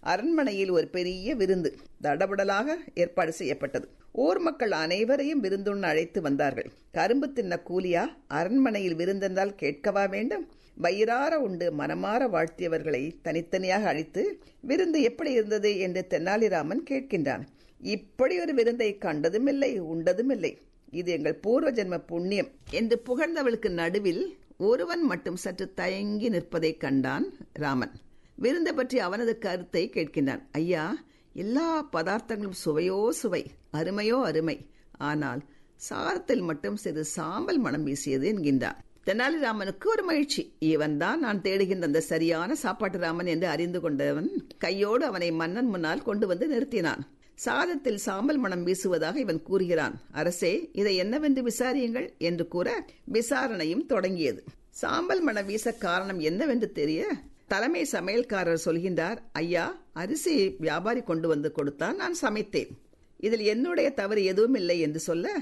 அரண்மனையில் ஒரு பெரிய விருந்து தடபடலாக ஏற்பாடு செய்யப்பட்டது ஊர் மக்கள் அனைவரையும் விருந்துண்ண அழைத்து வந்தார்கள் கரும்பு தின்ன கூலியா அரண்மனையில் விருந்தென்றால் கேட்கவா வேண்டும் வயிறார உண்டு மனமாற வாழ்த்தியவர்களை தனித்தனியாக அழைத்து விருந்து எப்படி இருந்தது என்று தென்னாலிராமன் கேட்கின்றான் இப்படி ஒரு விருந்தை கண்டதும் இல்லை உண்டதும் இல்லை இது எங்கள் பூர்வ ஜென்ம புண்ணியம் என்று புகழ்ந்தவளுக்கு நடுவில் ஒருவன் மட்டும் சற்று தயங்கி நிற்பதைக் கண்டான் ராமன் விருந்தை பற்றி அவனது கருத்தை கேட்கின்றான் ஐயா எல்லா பதார்த்தங்களும் சுவையோ சுவை அருமையோ அருமை ஆனால் சாரத்தில் மட்டும் சிறு சாம்பல் மனம் வீசியது என்கின்றான் தெனாலிராமனுக்கு ஒரு மகிழ்ச்சி இவன் தான் நான் தேடுகின்ற அந்த சரியான சாப்பாட்டு ராமன் என்று அறிந்து கொண்டவன் கையோடு அவனை மன்னன் முன்னால் கொண்டு வந்து நிறுத்தினான் சாதத்தில் சாம்பல் மனம் வீசுவதாக இவன் கூறுகிறான் அரசே இதை என்னவென்று விசாரியுங்கள் என்று கூற விசாரணையும் தொடங்கியது சாம்பல் மனம் வீச காரணம் என்னவென்று தெரிய தலைமை சமையல்காரர் சொல்கின்றார் ஐயா அரிசி வியாபாரி கொண்டு வந்து கொடுத்தான் நான் சமைத்தேன் இதில் என்னுடைய தவறு எதுவும் இல்லை என்று சொல்ல